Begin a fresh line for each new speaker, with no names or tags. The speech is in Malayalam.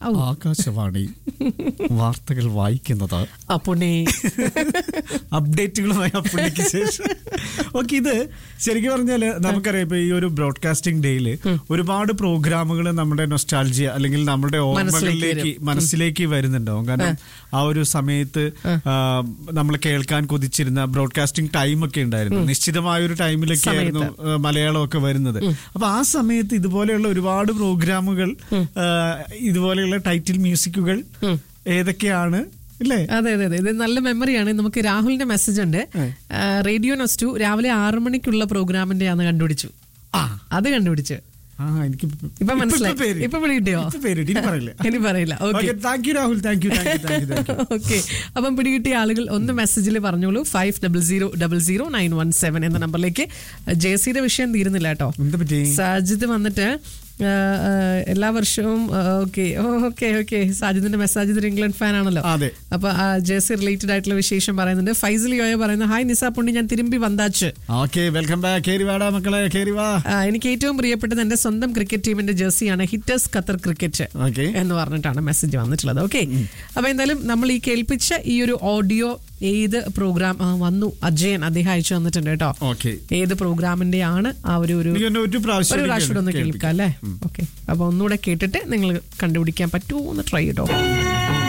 ഔ.
ആകാശവാണി വാർത്തകൾ വായിക്കുന്നത്
അപ്പുണ്ണി
അപ്ഡേറ്റുകളുമായി അപ്പുണ്ണിക്ക് ശേഷം ഓക്കെ ഇത് ശരിക്കും പറഞ്ഞാല് നമുക്കറിയാം ഇപ്പൊ ഈ ഒരു ബ്രോഡ്കാസ്റ്റിംഗ് ഡേയില് ഒരുപാട് പ്രോഗ്രാമുകൾ നമ്മുടെ നൊസ്റ്റാൾജിയ അല്ലെങ്കിൽ നമ്മുടെ ഓർമ്മകളിലേക്ക്
വരും.
മനസ്സിലേക്ക് വരുന്നുണ്ടാവും കാരണം ആ ഒരു സമയത്ത് നമ്മൾ കേൾക്കാൻ കൊതിച്ചിരുന്ന ബ്രോഡ്കാസ്റ്റിംഗ് ടൈം ഒക്കെ ഉണ്ടായിരുന്നു നിശ്ചിതമായ ഒരു ടൈമിലൊക്കെ ആയിരുന്നു ആ, മലയാളമൊക്കെ വരുന്നത് അപ്പൊ ആ സമയത്ത് ഇതുപോലെയുള്ള ഒരുപാട് പ്രോഗ്രാമുകൾ ആ, ഇതുപോലെയുള്ള ടൈറ്റിൽ മ്യൂസിക്കുകൾ ഏതൊക്കെയാണ് ഇല്ലേ
അതെ അതെ അതെ ഇത് നല്ല മെമ്മറിയാണ് നമുക്ക് രാഹുലിന്റെ മെസ്സേജ് ഉണ്ട് റേഡിയോ നെസ് ടു രാവിലെ ആറു മണിക്കുള്ള പ്രോഗ്രാമിന്റെ ആണ് കണ്ടുപിടിച്ചു
ആ
അത് കണ്ടുപിടിച്ചു
ആ എനിക്ക്
ഇപ്പൊ മനസ്സിലായി
ഇപ്പൊ പേര്.
ഇപ്പൊ പിടികിട്ടിയോ
ഇപ്പൊ പേര് ഇനി പറയില്ല
ഇനി പറയില്ല okay
okay thank you Rahul thank you thank you thank you thank you
okay അപ്പം പിടികിട്ടിയ ആളുകൾ ഒന്ന് മെസ്സേജിൽ പറഞ്ഞോളൂ five double zero double zero nine one seven എന്ന നമ്പറിലേക്ക് ജെസിയുടെ വിഷയം തീരുന്നില്ല കേട്ടോ
എന്താ പറ്റി
സാജിദ് വന്നിട്ട് ആ, ആ, എല്ലാ വർഷവും ഓക്കെ ഓക്കെ ഓക്കെ സാജിദിന്റെ മെസ്സാജിദ് ഒരു ഇംഗ്ലണ്ട് ഫാൻ ആണല്ലോ
അതെ
അപ്പൊ ആ ജേഴ്സി റിലേറ്റഡ് ആയിട്ടുള്ള വിശേഷം പറയുന്നുണ്ട് ഫൈസൽ യോയ പറയുന്നത് ഹായ് നിസാ പുണ്ണി ഞാൻ തിരുമ്പി വந்தாച്ച്
ഓക്കെ വെൽക്കം ബാക്ക് കേറി വാടാ മക്കളെ കേറി വാ
ആ, എനിക്ക് ഏറ്റവും പ്രിയപ്പെട്ടത് എന്റെ സ്വന്തം ക്രിക്കറ്റ് ടീമിന്റെ ജേഴ്സിയാണ് ഹിറ്റേഴ്സ് ഖത്തർ ക്രിക്കറ്റ്
ഓക്കെ
എന്ന് പറഞ്ഞിട്ടാണ് മെസ്സേജ് വന്നിട്ടുള്ളത് ഓക്കെ അപ്പൊ എന്തായാലും നമ്മൾ ഈ കേൾപ്പിച്ച ഈ ഒരു ഓഡിയോ ഏത് പ്രോഗ്രാം ആ, വന്നു അജയൻ അദ്ദേഹം അയച്ചു തന്നിട്ടുണ്ട് കേട്ടോ
ഓക്കെ
ഏത് പ്രോഗ്രാമിന്റെ ആണ് ആ ഒരു ഒരു
നീ എന്നെ ഒരു പ്രാവശ്യം
ഒരു പ്രാവശ്യം കൂടെ ഒന്ന്
കേൾപ്പിക്കാം.
കേൾക്കാം അല്ലേ ഓക്കെ അപ്പൊ ഒന്നുകൂടെ കേട്ടിട്ട് നിങ്ങൾ കണ്ടുപിടിക്കാൻ പറ്റുമോ എന്ന് ട്രൈ ചെയ്തോ